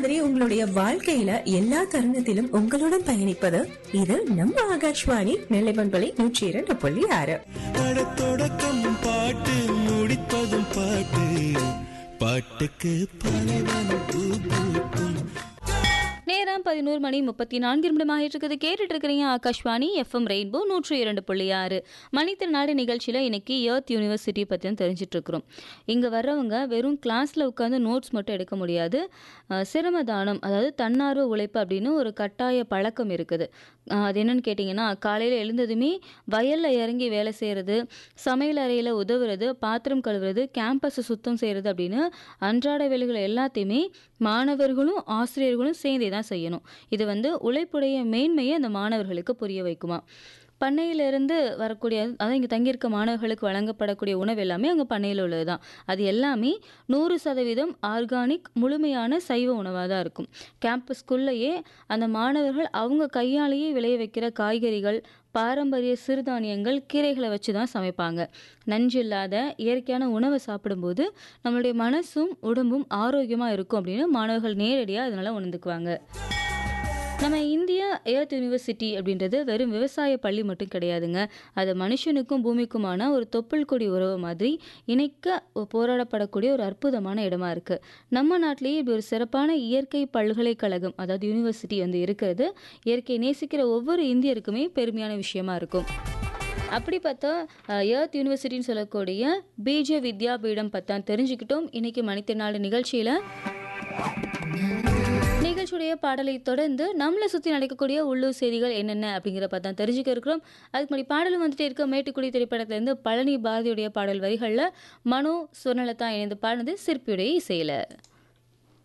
மாதிரி உங்களுடைய வாழ்க்கையில எல்லா தருணத்திலும் உங்களுடன் பயணிப்பது இது நம்ம ஆகாஷ்வாணி நெல்லைமண்பலை நூற்றி இரண்டு புள்ளி ஆறு அட தொடக்கம் பாட்டு முடிப்பதும் பாட்டு பாட்டுக்கு பலவனம் பூ பூக்கும் நேரம் பதினோரு மணி முப்பத்தி நான்கு நிமிடமாக இருக்குது கேட்டுட்டு இருக்கிறீங்க ஆகாஷ்வாணி எஃப்எம் ரெயின்போ நூற்றி இரண்டு புள்ளி ஆறு மணித்திருநாடு நிகழ்ச்சியில் இன்னைக்கு எர்த் யூனிவர்சிட்டி பற்றி தான் தெரிஞ்சிட்டு இருக்கிறோம் இங்கே வர்றவங்க வெறும் கிளாஸில் உட்காந்து நோட்ஸ் மட்டும் எடுக்க முடியாது அஹ், சிரமதானம் அதாவது தன்னார்வ உழைப்பு அப்படின்னு ஒரு கட்டாய பழக்கம் இருக்குது அஹ், அது என்னன்னு கேட்டிங்கன்னா காலையில் எழுந்ததுமே வயலில் இறங்கி வேலை செய்கிறது சமையல் அறையில் உதவுறது பாத்திரம் கழுவுறது கேம்பஸை சுத்தம் செய்கிறது அப்படின்னு அன்றாட வேலைகள் எல்லாத்தையுமே மாணவர்களும் ஆசிரியர்களும் சேர்ந்தே தான் செய்யணும் இது வந்து உழைப்புடைய மேன்மையை அந்த மாணவர்களுக்கு புரிய வைக்குமா பண்ணையிலிருந்து வரக்கூடிய அதாவது இங்கே தங்கியிருக்க மாணவர்களுக்கு வழங்கப்படக்கூடிய உணவு எல்லாமே அங்கே பண்ணையில் உள்ளது தான் அது எல்லாமே நூறு சதவீதம் ஆர்கானிக் முழுமையான சைவ உணவாக தான் இருக்கும் கேம்பஸ்குள்ளேயே அந்த மாணவர்கள் அவங்க கையாலேயே விளைய வைக்கிற காய்கறிகள் பாரம்பரிய சிறுதானியங்கள் கீரைகளை வச்சு தான் சமைப்பாங்க நஞ்சு இல்லாத இயற்கையான உணவை சாப்பிடும்போது நம்மளுடைய மனசும் உடம்பும் ஆரோக்கியமாக இருக்கும் அப்படின்னு மாணவர்கள் நேரடியாக அதனால் உணர்ந்துக்குவாங்க நம்ம இந்தியா எர்த் யூனிவர்சிட்டி அப்படின்றது வெறும் விவசாய பள்ளி மட்டும் கிடையாதுங்க அது மனுஷனுக்கும் பூமிக்குமான ஒரு தொப்புள் கொடி உறவு மாதிரி இணைக்க போராடப்படக்கூடிய ஒரு அற்புதமான இடமா இருக்கு நம்ம நாட்டிலேயே இப்படி ஒரு சிறப்பான இயற்கை பல்கலைக்கழகம் அதாவது யூனிவர்சிட்டி வந்து இருக்கிறது இயற்கையை நேசிக்கிற ஒவ்வொரு இந்தியருக்குமே பெருமையான விஷயமா இருக்கும் அப்படி பார்த்தா எர்த் யூனிவர்சிட்டின்னு சொல்லக்கூடிய பிஜே வித்யாபீடம் பத்தான் தெரிஞ்சுக்கிட்டோம் இன்னைக்கு மணித்திருநாள் நிகழ்ச்சியில் நிகழ்ச்சியுடைய பாடலை தொடர்ந்து நம்மளை சுற்றி நடக்கக்கூடிய உள்ளூர் செய்திகள் என்னென்ன அப்படிங்கிற பார்த்தா தெரிஞ்சுக்க இருக்கிறோம் அதுக்கு முன்னாடி பாடலும் வந்துட்டே இருக்க மேட்டுக்குடி திரைப்படத்திலேருந்து பழனி பாரதியுடைய பாடல் வரிகளில் மனோ சுவர்ணலதா இணைந்து பாடினது சிற்பியுடைய இசையில்